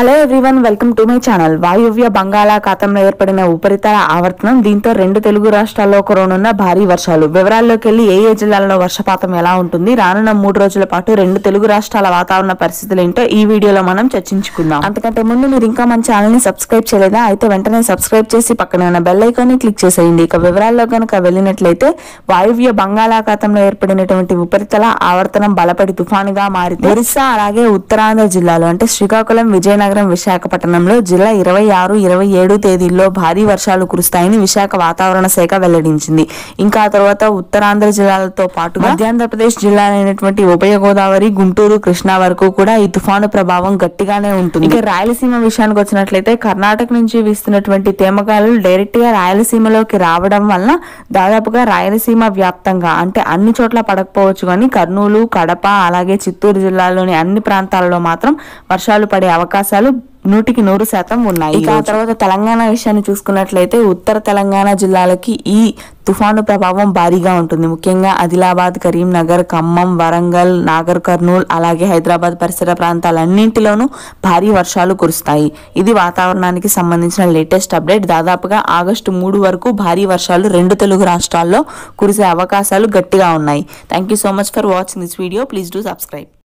hello everyone welcome to my channel వాయువ్య బంగాళాఖాతంలో ఏర్పడిన ఉపరితల ఆవర్తనం దీంతో రెండు తెలుగు రాష్ట్రాల్లో కురవనున్న భారీ వర్షాలు వివరాల్లోకి వెళ్లి ఏ ఏ జిల్లాల్లో వర్షపాతం ఎలా ఉంటుంది రానున్న మూడు రోజుల పాటు రెండు తెలుగు రాష్ట్రాల వాతావరణ పరిస్థితులు ఏంటో ఈ వీడియోలో మనం చర్చించుకుందాం అంతకంటే ముందు మీరు ఇంకా మన ఛానల్ ని సబ్స్క్రైబ్ చేయలేదా అయితే వెంటనే సబ్స్క్రైబ్ చేసి పక్కన ఉన్న బెల్ ఐకాన్ ని క్లిక్ చేసేయండి ఇక వివరాల్లో కనుక వెళ్ళినట్లయితే వాయువ్య బంగాళాఖాతంలో ఏర్పడినటువంటి ఉపరితల ఆవర్తనం బలపడి తుఫానుగా మారింది ఒరిస్సా అలాగే ఉత్తరాంధ్ర జిల్లాలో అంటే శ్రీకాకుళం విజయనగరం విశాఖపట్నంలో జిల్లా ఇరవై ఆరు ఇరవై ఏడు తేదీల్లో భారీ వర్షాలు కురుస్తాయని విశాఖ వాతావరణ శాఖ వెల్లడించింది ఇంకా ఆ తర్వాత ఉత్తరాంధ్ర జిల్లాలతో పాటు మధ్యాంధ్రప్రదేశ్ జిల్లాలైనటువంటి ఉభయ గోదావరి గుంటూరు కృష్ణా వరకు కూడా ఈ తుఫాను ప్రభావం గట్టిగానే ఉంటుంది ఇక రాయలసీమ విషయానికి వచ్చినట్లయితే కర్ణాటక నుంచి వీస్తున్నటువంటి తేమగాలు డైరెక్ట్ గా రాయలసీమలోకి రావడం వలన దాదాపుగా రాయలసీమ వ్యాప్తంగా అంటే అన్ని చోట్ల పడకపోవచ్చు కానీ కర్నూలు కడప అలాగే చిత్తూరు జిల్లాలోని అన్ని ప్రాంతాలలో మాత్రం వర్షాలు పడే అవకాశాలు నూటికి నూరు శాతం ఉన్నాయి ఇక ఆ తర్వాత తెలంగాణ విషయాన్ని చూసుకున్నట్లయితే ఉత్తర తెలంగాణ జిల్లాలకి ఈ తుఫాను ప్రభావం భారీగా ఉంటుంది ముఖ్యంగా ఆదిలాబాద్ కరీంనగర్ ఖమ్మం వరంగల్ నాగర్ కర్నూల్ అలాగే హైదరాబాద్ పరిసర ప్రాంతాలన్నింటిలోనూ భారీ వర్షాలు కురుస్తాయి ఇది వాతావరణానికి సంబంధించిన లేటెస్ట్ అప్డేట్ దాదాపుగా ఆగస్టు మూడు వరకు భారీ వర్షాలు రెండు తెలుగు రాష్ట్రాల్లో కురిసే అవకాశాలు గట్టిగా ఉన్నాయి thank you so much for watching this video please do subscribe